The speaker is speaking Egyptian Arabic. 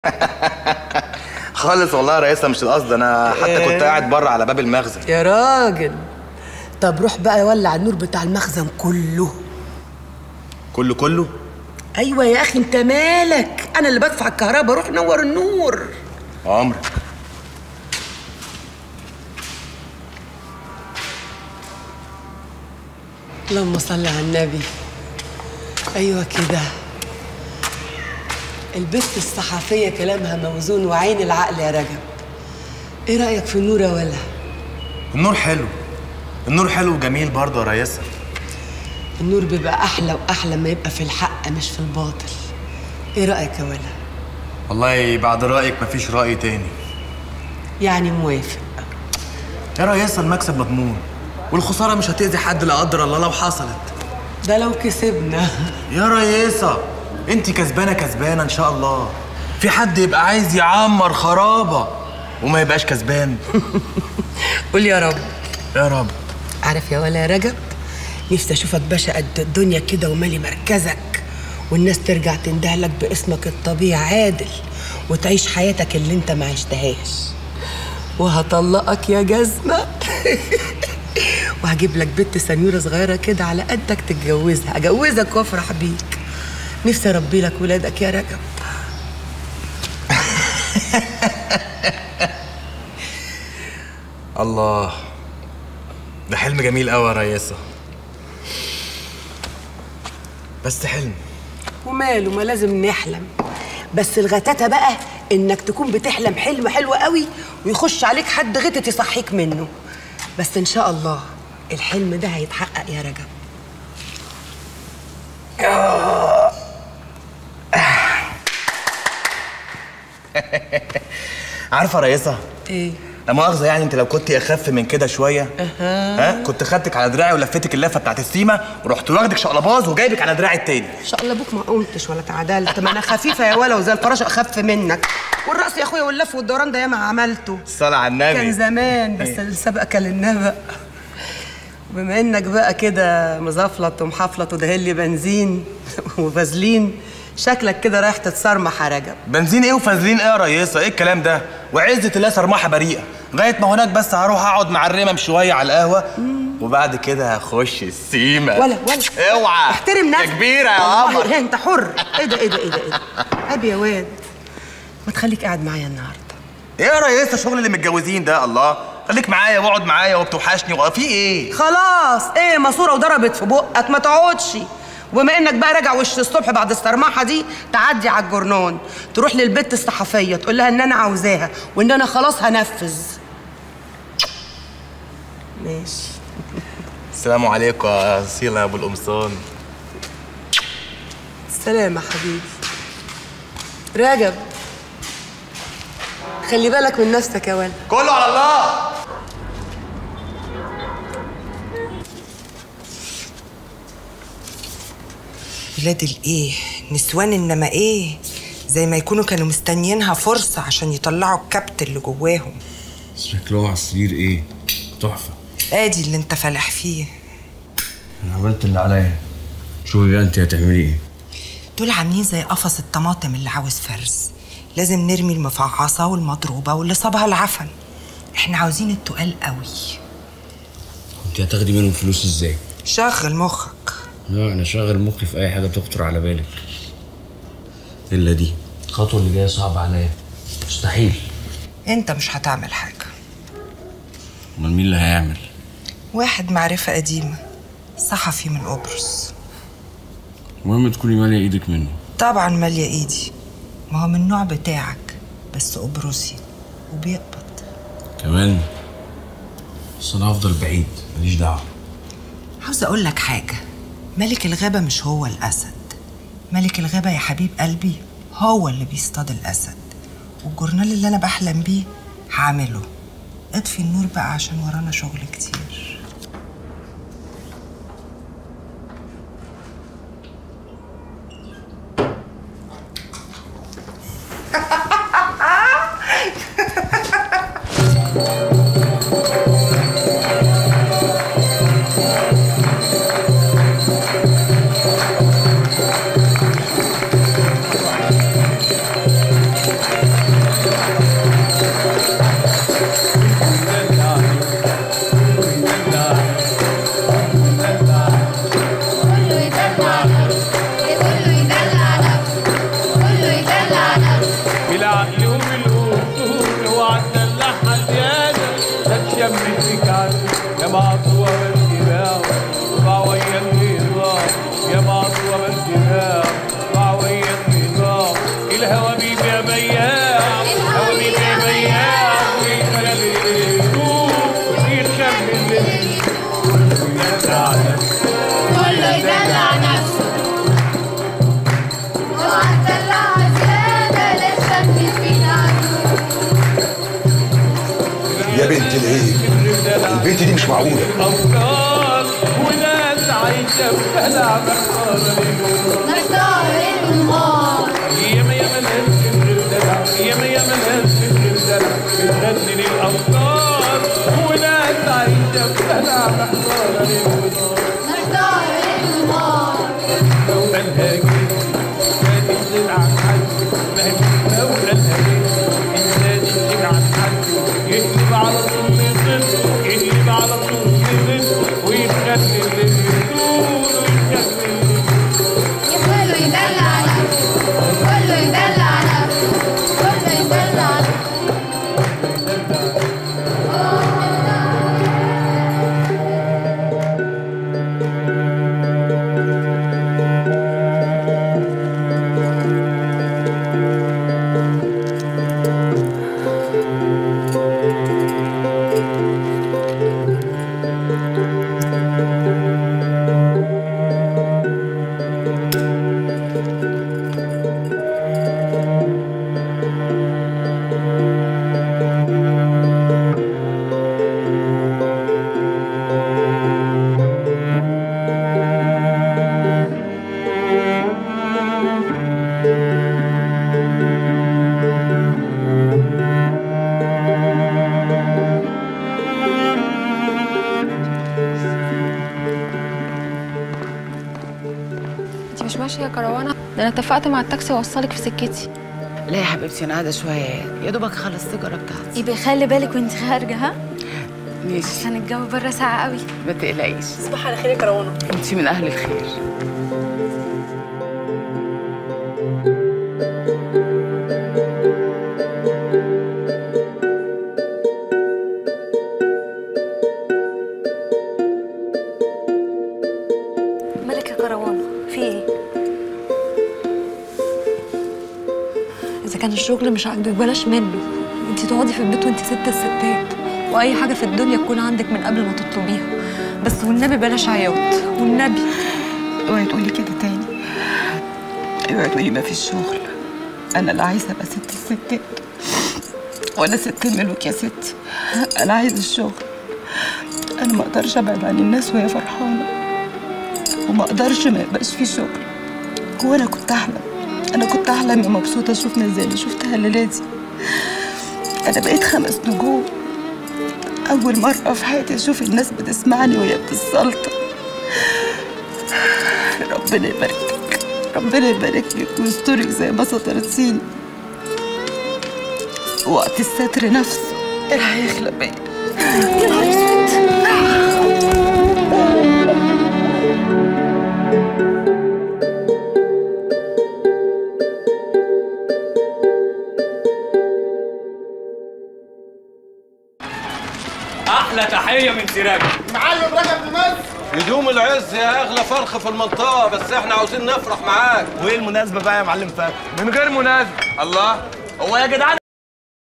خالص والله يا رئيسة مش القصد انا حتى كنت قاعد بره على باب المخزن يا راجل طب روح بقى ولع النور بتاع المخزن كله كله كله ايوه يا اخي انت مالك انا اللي بدفع الكهرباء روح نور النور عمرك اللهم صل على النبي ايوه كده البت الصحفيه كلامها موزون وعين العقل يا رجب ايه رايك في النور يا ولا النور حلو النور حلو وجميل برضه يا رئيسة النور بيبقى احلى واحلى ما يبقى في الحق مش في الباطل ايه رايك يا ولا والله بعد رأيك مفيش رأي تاني يعني موافق يا رئيسة المكسب مضمون والخسارة مش هتأذي حد لا قدر الله لو حصلت ده لو كسبنا يا رئيسة انت كسبانة كسبانة ان شاء الله في حد يبقى عايز يعمر خرابة وما يبقاش كسبان قول يا رب يا رب عارف يا ولا يا رجب نفسي اشوفك باشا قد الدنيا كده ومالي مركزك والناس ترجع تندهلك باسمك الطبيعي عادل وتعيش حياتك اللي انت ما عشتهاش وهطلقك يا جزمة وهجيب لك بنت سنيورة صغيرة كده على قدك تتجوزها اجوزك وافرح بيك نفسي اربي لك ولادك يا رجب الله ده حلم جميل قوي يا ريسة بس حلم وماله ما لازم نحلم بس الغتاتة بقى انك تكون بتحلم حلم حلو قوي ويخش عليك حد غتت يصحيك منه بس ان شاء الله الحلم ده هيتحقق يا رجب عارفة يا ريسة ايه لا مؤاخذة يعني انت لو كنت اخف من كده شوية ها كنت خدتك على دراعي ولفتك اللفة بتاعت السيمة ورحت واخدك شقلباز وجايبك على دراعي التاني ان شاء الله ابوك ما قمتش ولا تعدلت ما انا خفيفه يا ولا وزي الفراشه اخف منك والرقص يا اخويا واللف والدوران ده ياما عملته الصلاة على النبي كان زمان بس السبق للنبأ بما انك بقى كده مزفلط ومحفلط ودهل لي بنزين وفازلين شكلك كده رايح تتصرمح يا رجب بنزين ايه وفازلين ايه يا ريسة ايه الكلام ده وعزة الله سرمحة بريئة لغاية ما هناك بس هروح اقعد مع الرمم شوية على القهوة وبعد كده هخش السيمة ولا ولا اوعى احترم يا نفسك كبيرة يا والله قمر انت حر ايه ده ايه ده ايه ده ايه ده عيب يا واد ما تخليك قاعد معايا النهارده ايه يا ريسة الشغل اللي متجوزين ده الله خليك معايا واقعد معايا وبتوحشني وفي ايه خلاص ايه ماسوره وضربت في بقك ما تقعدش وبما انك بقى راجع وش الصبح بعد الصرمحه دي تعدي على الجرنان تروح للبت الصحفيه تقول لها ان انا عاوزاها وان انا خلاص هنفذ ماشي السلام عليكم يا صيلة يا ابو القمصان سلام يا حبيبي رجب خلي بالك من نفسك يا ولد كله على الله ولاد الايه نسوان انما ايه زي ما يكونوا كانوا مستنيينها فرصة عشان يطلعوا الكبت اللي جواهم شكله على السرير ايه تحفه ادي اللي انت فالح فيه انا عملت اللي عليا شوفي بقى انت هتعملي ايه دول عاملين زي قفص الطماطم اللي عاوز فرز لازم نرمي المفعصة والمضروبة واللي صابها العفن احنا عاوزين التقال قوي انت هتاخدي منهم فلوس ازاي شغل مخك لا انا شاغل مخي في اي حاجه تخطر على بالك الا دي الخطوه اللي جايه صعبه عليا مستحيل انت مش هتعمل حاجة امال مين اللي هيعمل واحد معرفة قديمة صحفي من قبرص المهم تكوني ماليه ايدك منه طبعا مالية ايدي ما هو من النوع بتاعك بس قبرصي وبيقبض كمان بس انا هفضل بعيد ماليش دعوه عاوز اقول لك حاجة ملك الغابة مش هو الأسد ملك الغابة يا حبيب قلبي هو اللي بيصطاد الأسد والجورنال اللي أنا بحلم بيه هعمله اطفي النور بقى عشان ورانا شغل كتير بياع حواميد يا بياع ويخلي الهدوء يخلي الهدوء كله يدلع نفسه اوعى تدلع زيادة لسه فينا يا بنت الايه البنت دي مش معقوله أفكار وناس عايشة ببلع محارة نختار النهار ياما ياما ناس كتير دلع ياما ياما ناس كتير دلع بتغني للأفكار وناس عايشة ببلع محارة نختار النهار لو قالها كده ما تنزل عن حد ما هي لو قالها كده إنسان ينزل عن حد يقلب على طول يضل يقلب على طول يضل ويخلي اللي يدور ويخلي اللي كله يدلع نفسه كله يدلع نفسه كله يدلع نفسه انت مش ماشيه يا كروانه ده انا اتفقت مع التاكسي اوصلك في سكتي لا يا حبيبتي انا قاعده شويه يا دوبك اخلص السيجاره بتاعتي يبقى خلي بالك وانت خارجه ها ماشي عشان الجو بره ساقع قوي ما تقلقيش صباح على خير يا كروانه انت من اهل الخير مالك يا كروانه في ايه اذا كان الشغل مش عاجبك بلاش منه انت تقعدي في البيت وانت ست الستات واي حاجه في الدنيا تكون عندك من قبل ما تطلبيها بس والنبي بلاش عياط والنبي اوعي تقولي كده تاني اوعي تقولي ما فيش شغل انا لا عايزه ابقى ست الستات ولا ست الملوك يا ستي انا عايزه الشغل انا ما اقدرش ابعد عن الناس وهي فرحانه وما اقدرش ما يبقاش في شغل هو انا كنت احلم انا كنت احلم اني مبسوطه اشوف ناس زي اللي شفتها الليله دي انا بقيت خمس نجوم اول مره في حياتي اشوف الناس بتسمعني وهي بتسلطن ربنا يبارك لك ربنا يبارك لك ويسترك زي ما سترتيني وقت الستر نفسه اللي هيخلق بيا يا نهار اسود احلى تحيه من سراج معلم رجب بمصر يدوم العز يا اغلى فرخ في المنطقه بس احنا عاوزين نفرح معاك وايه المناسبه بقى يا معلم فهد من غير مناسبه الله هو يا جدعان